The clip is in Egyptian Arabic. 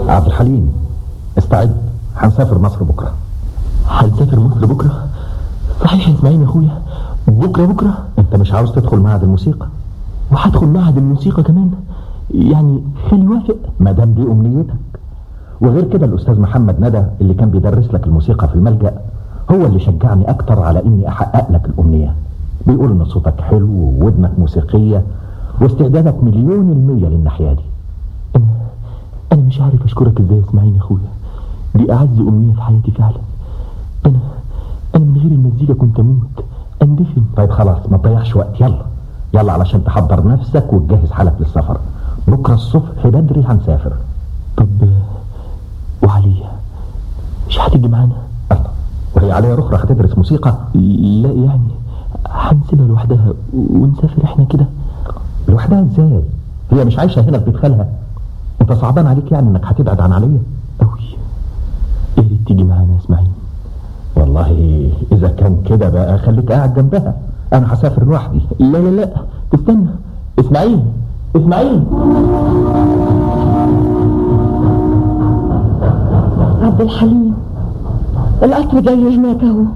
عبد الحليم استعد هنسافر مصر بكره هنسافر مصر بكره صحيح يا اسماعيل يا اخويا بكره بكره انت مش عاوز تدخل معهد الموسيقى وهدخل معهد الموسيقى كمان يعني خلي يوافق ما دام دي امنيتك وغير كده الاستاذ محمد ندى اللي كان بيدرس لك الموسيقى في الملجأ هو اللي شجعني اكتر على اني احقق لك الامنية بيقول ان صوتك حلو وودنك موسيقية واستعدادك مليون المية للناحية دي انا انا مش عارف اشكرك ازاي يا اسماعيل يا اخويا دي اعز امنية في حياتي فعلا انا انا من غير المزيكا كنت اموت اندفن طيب خلاص ما تضيعش وقت يلا يلا علشان تحضر نفسك وتجهز حالك للسفر بكرة الصبح بدري هنسافر طب وعليا مش هتيجي معانا الله وهي عليا رخرة هتدرس موسيقى لا يعني هنسيبها لوحدها ونسافر احنا كده لوحدها ازاي هي مش عايشة هنا في بيت خالها انت صعبان عليك يعني انك هتبعد عن عليا قوي يا ريت تيجي معانا يا اسماعيل والله اذا كان كده بقى خليك قاعد جنبها انا هسافر لوحدي لا لا لا استنى اسماعيل اسماعيل عبد الحليم القطر جاي هناك اهو